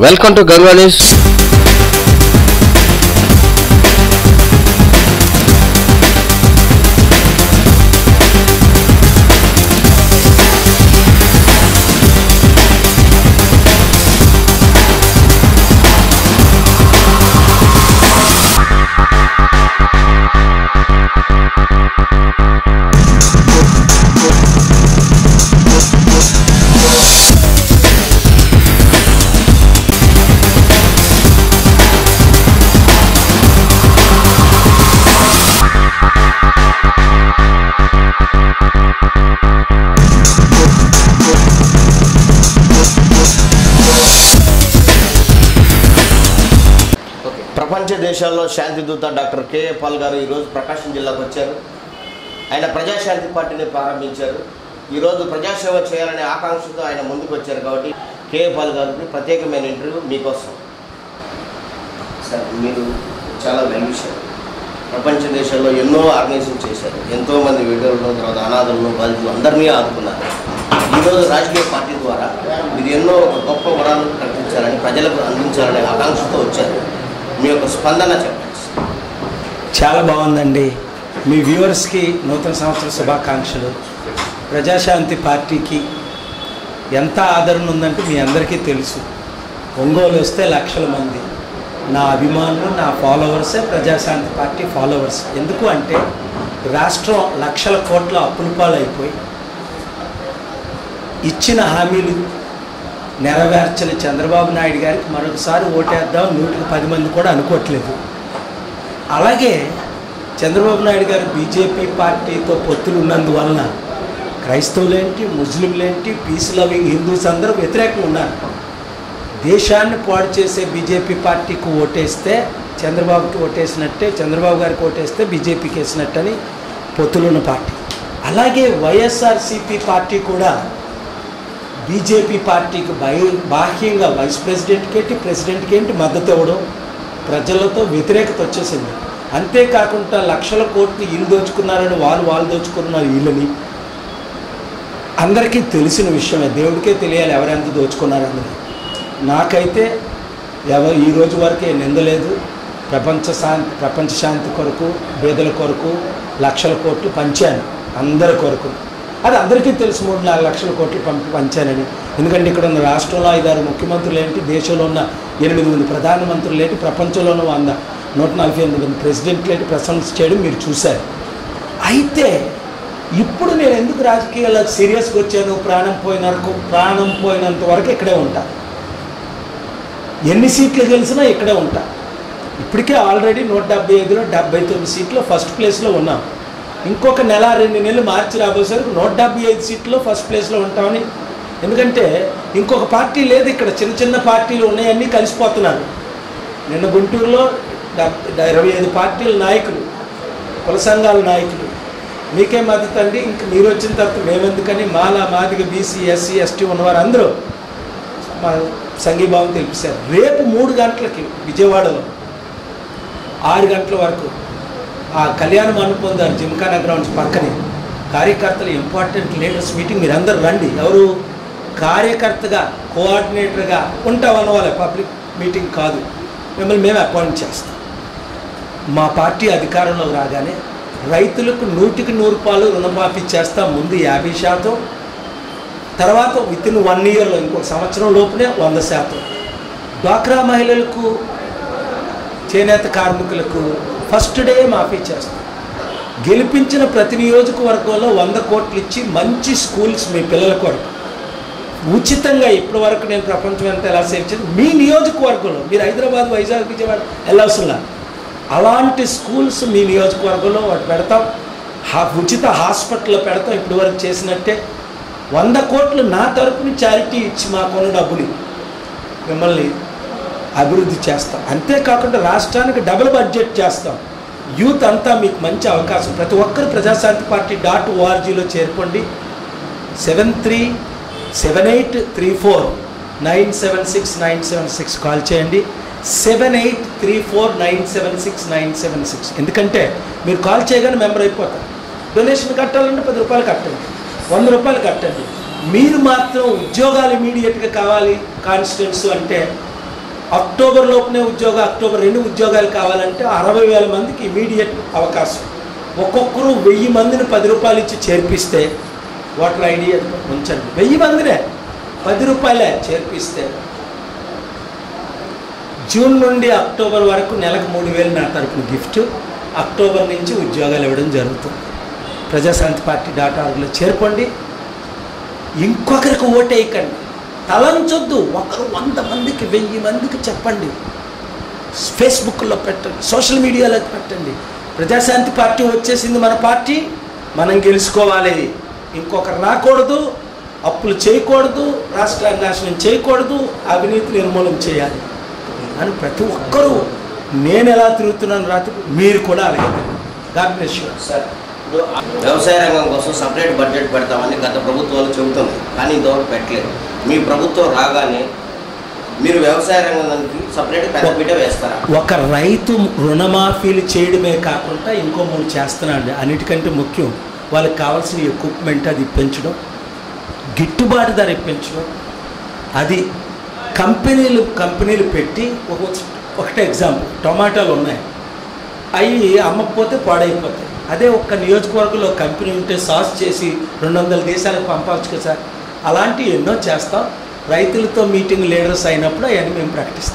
Welcome to Gangwa News. ప్రపంచ దేశాల్లో శాంతి దూత డాక్టర్ కేఏ పాల్ గారు ఈరోజు ప్రకాశం జిల్లాకు వచ్చారు ఆయన ప్రజాశాంతి పార్టీని ప్రారంభించారు ఈరోజు ప్రజాసేవ చేయాలనే ఆకాంక్షతో ఆయన ముందుకు వచ్చారు కాబట్టి కేఏ పాల్ గారికి ప్రత్యేకమైన ఇంటర్వ్యూ మీకోసం సార్ మీరు చాలా వెల్విషారు ప్రపంచ దేశాల్లో ఎన్నో ఆర్గనైజేషన్ చేశారు ఎంతో మంది విడోలను తర్వాత అనాథలను బాధితులు అందరినీ ఆదుకున్నారు ఈరోజు రాజకీయ పార్టీ ద్వారా మీరు ఎన్నో ఒక గొప్ప వరాలను కల్పించాలని ప్రజలకు అందించాలనే ఆకాంక్షతో వచ్చారు మీ యొక్క స్పందన చెప్పండి సార్. చాలా బాగుందండి మీ వ్యూవర్స్కి నూతన సంవత్సర శుభాకాంక్షలు ప్రజాశాంతి పార్టీకి ఎంత ఆదరణ ఉందంటే మీ అందరికీ తెలుసు ఒంగోలు వస్తే లక్షల మంది నా అభిమానులు నా ఫాలోవర్సే ప్రజాశాంతి పార్టీ ఫాలోవర్స్ ఎందుకు అంటే రాష్ట్రం లక్షల కోట్ల అప్పుల పాలైపోయి ఇచ్చిన హామీలు నెరవేర్చని చంద్రబాబు నాయుడు గారికి మరొకసారి ఓటేద్దాం నూటికి పది మంది కూడా అనుకోవట్లేదు అలాగే చంద్రబాబు నాయుడు గారు బీజేపీ పార్టీతో పొత్తులు ఉన్నందువలన క్రైస్తవులేంటి ముస్లింలేంటి పీస్ లవింగ్ హిందూస్ అందరూ వ్యతిరేకంగా ఉన్నారు దేశాన్ని పాడు చేసే బీజేపీ పార్టీకి ఓటేస్తే చంద్రబాబుకి ఓటేసినట్టే చంద్రబాబు గారికి ఓటేస్తే బీజేపీకి వేసినట్టని పొత్తులున్న పార్టీ అలాగే వైఎస్ఆర్సీపీ పార్టీ కూడా బీజేపీ పార్టీకి బై బాహ్యంగా వైస్ ప్రెసిడెంట్కి ఏంటి ప్రెసిడెంట్కి ఏంటి మద్దతు ఇవ్వడం ప్రజలతో వ్యతిరేకత వచ్చేసింది అంతేకాకుండా లక్షల కోట్లు వీళ్ళు దోచుకున్నారని వాళ్ళు వాళ్ళు దోచుకున్నారు వీళ్ళని అందరికీ తెలిసిన విషయమే దేవుడికే తెలియాలి ఎవరెంత దోచుకున్నారన్నది నాకైతే ఎవరు ఈ రోజు వరకే నిందలేదు ప్రపంచ శాంతి ప్రపంచ శాంతి కొరకు పేదల కొరకు లక్షల కోట్లు పంచాను అందరి కొరకు అది అందరికీ తెలుసు మూడు నాలుగు లక్షల కోట్లు పంపి పంచానని ఎందుకంటే ఇక్కడ ఉన్న రాష్ట్రంలో ఐదారు ముఖ్యమంత్రులు ఏంటి దేశంలో ఉన్న ఎనిమిది మంది ప్రధానమంత్రులు ఏంటి ప్రపంచంలోనూ వంద నూట నలభై ఎనిమిది మంది ప్రెసిడెంట్లు ఏంటి ప్రశంస చేయడం మీరు చూశారు అయితే ఇప్పుడు నేను ఎందుకు రాజకీయాల్లో సీరియస్గా వచ్చాను ప్రాణం పోయిన వరకు ప్రాణం పోయినంత వరకు ఇక్కడే ఉంటా ఎన్ని సీట్లు గెలిచినా ఇక్కడే ఉంటా ఇప్పటికే ఆల్రెడీ నూట డెబ్బై ఐదులో డెబ్బై తొమ్మిది సీట్లో ఫస్ట్ ప్లేస్లో ఉన్నాం ఇంకొక నెల రెండు నెలలు మార్చి రాబోసరికి నూట డెబ్బై ఐదు సీట్లో ఫస్ట్ ప్లేస్లో ఉంటామని ఎందుకంటే ఇంకొక పార్టీ లేదు ఇక్కడ చిన్న చిన్న పార్టీలు ఉన్నాయన్నీ కలిసిపోతున్నారు నిన్న గుంటూరులో డెబ్ ఇరవై ఐదు పార్టీల నాయకులు కుల సంఘాల నాయకులు మీకే మద్దతు అండి ఇంక మీరు వచ్చిన తర్వాత మేమెందుకని మాలా మాదిగ బీసీ ఎస్సీ ఎస్టీ ఉన్నవారు అందరూ మా సంఘీభావం తెలిపారు రేపు మూడు గంటలకి విజయవాడలో ఆరు గంటల వరకు ఆ కళ్యాణ మండపం దాని జిమ్ఖానా గ్రౌండ్స్ పక్కనే కార్యకర్తలు ఇంపార్టెంట్ లీడర్స్ మీటింగ్ మీరు అందరు రండి ఎవరు కార్యకర్తగా కోఆర్డినేటర్గా ఉంటామన్న వాళ్ళ పబ్లిక్ మీటింగ్ కాదు మిమ్మల్ని మేము అపాయింట్ చేస్తాం మా పార్టీ అధికారంలోకి రాగానే రైతులకు నూటికి నూరు రూపాయలు రుణమాఫీ చేస్తాం ముందు యాభై శాతం తర్వాత విత్ ఇన్ వన్ ఇయర్లో ఇంకొక సంవత్సరం లోపునే వంద శాతం డ్వాక్రా మహిళలకు చేనేత కార్మికులకు ఫస్ట్ డే మాఫీ చేస్తాం గెలిపించిన ప్రతి నియోజకవర్గంలో వంద కోట్లు ఇచ్చి మంచి స్కూల్స్ మీ పిల్లల కొరకు ఉచితంగా ఇప్పటి వరకు నేను ప్రపంచం అంతా ఎలా సేవ్ చేసి మీ నియోజకవర్గంలో మీరు హైదరాబాద్ వైజాగ్ విజయవాడ వెళ్ళవసరం అలాంటి స్కూల్స్ మీ నియోజకవర్గంలో వాటి పెడతాం హా ఉచిత హాస్పిటల్లో పెడతాం ఇప్పటి వరకు చేసినట్టే వంద కోట్లు నా తరపున చారిటీ ఇచ్చి మాకున్న డబ్బుని మిమ్మల్ని అభివృద్ధి చేస్తాం అంతేకాకుండా రాష్ట్రానికి డబుల్ బడ్జెట్ చేస్తాం యూత్ అంతా మీకు మంచి అవకాశం ప్రతి ఒక్కరు ప్రజాశాంతి పార్టీ డాట్ ఓఆర్జీలో చేరుకోండి seven three seven eight three four nine seven six nine seven six call చేయండి seven eight three four nine seven six nine seven six ఎందుకంటే మీరు కాల్ చేయగానే మెంబర్ అయిపోతారు డొనేషన్ కట్టాలంటే పది రూపాయలు కట్టండి వంద రూపాయలు కట్టండి మీరు మాత్రం ఉద్యోగాలు ఇమీడియట్గా కావాలి కాన్స్టిట్యూన్స్ అంటే అక్టోబర్ లోపునే ఉద్యోగం అక్టోబర్ రెండు ఉద్యోగాలు కావాలంటే అరవై వేల మందికి ఇమీడియట్ అవకాశం ఒక్కొక్కరు వెయ్యి మందిని పది రూపాయలు ఇచ్చి చేర్పిస్తే ఓటర్ ఐడి ఉంచండి వెయ్యి మందినే పది రూపాయలే చేర్పిస్తే జూన్ నుండి అక్టోబర్ వరకు నెలకు మూడు వేలు నా తరపున గిఫ్ట్ అక్టోబర్ నుంచి ఉద్యోగాలు ఇవ్వడం జరుగుతుంది ప్రజాశాంతి పార్టీ డాట్ ఆర్గ్లో చేర్పండి ఇంకొకరికి ఓటేయకండి తలంచొద్దు ఒకరు వంద మందికి వెయ్యి మందికి చెప్పండి ఫేస్బుక్లో పెట్టండి సోషల్ మీడియాలో పెట్టండి ప్రజాశాంతి పార్టీ వచ్చేసింది మన పార్టీ మనం గెలుచుకోవాలి ఇంకొకరు రాకూడదు అప్పులు చేయకూడదు రాష్ట్రాన్ని నాశనం చేయకూడదు అవినీతి నిర్మూలన చేయాలి అని ప్రతి ఒక్కరూ నేను ఎలా తిరుగుతున్నాను రాత్రి మీరు కూడా అలాగే గాడ్ బ్లెస్ యూ సార్ ఇప్పుడు వ్యవసాయ రంగం కోసం సపరేట్ బడ్జెట్ పెడతామని గత ప్రభుత్వాలు చెబుతున్నాయి కానీ ఇంతవరకు పెట్టలేదు మీ ప్రభుత్వం రాగానే మీరు వ్యవసాయ రంగానికి సపరేట్ పెద్ద పీట వేస్తారా ఒక రైతు రుణమాఫీలు చేయడమే కాకుండా ఇంకో మూడు చేస్తున్నాండి అన్నిటికంటే ముఖ్యం వాళ్ళకి కావాల్సిన ఎక్విప్మెంట్ అది ఇప్పించడం గిట్టుబాటు ధర ఇప్పించడం అది కంపెనీలు కంపెనీలు పెట్టి ఒక ఒకటే ఎగ్జాంపుల్ టొమాటోలు ఉన్నాయి అవి అమ్మకపోతే పాడైపోతాయి అదే ఒక్క నియోజకవర్గంలో కంపెనీ ఉంటే సాస్ చేసి రెండు వందల దేశాలకు పంపవచ్చు కదా సార్ అలాంటివి ఎన్నో చేస్తాం రైతులతో మీటింగ్ లీడర్స్ అయినప్పుడు అవన్నీ మేము ప్రకటిస్తాం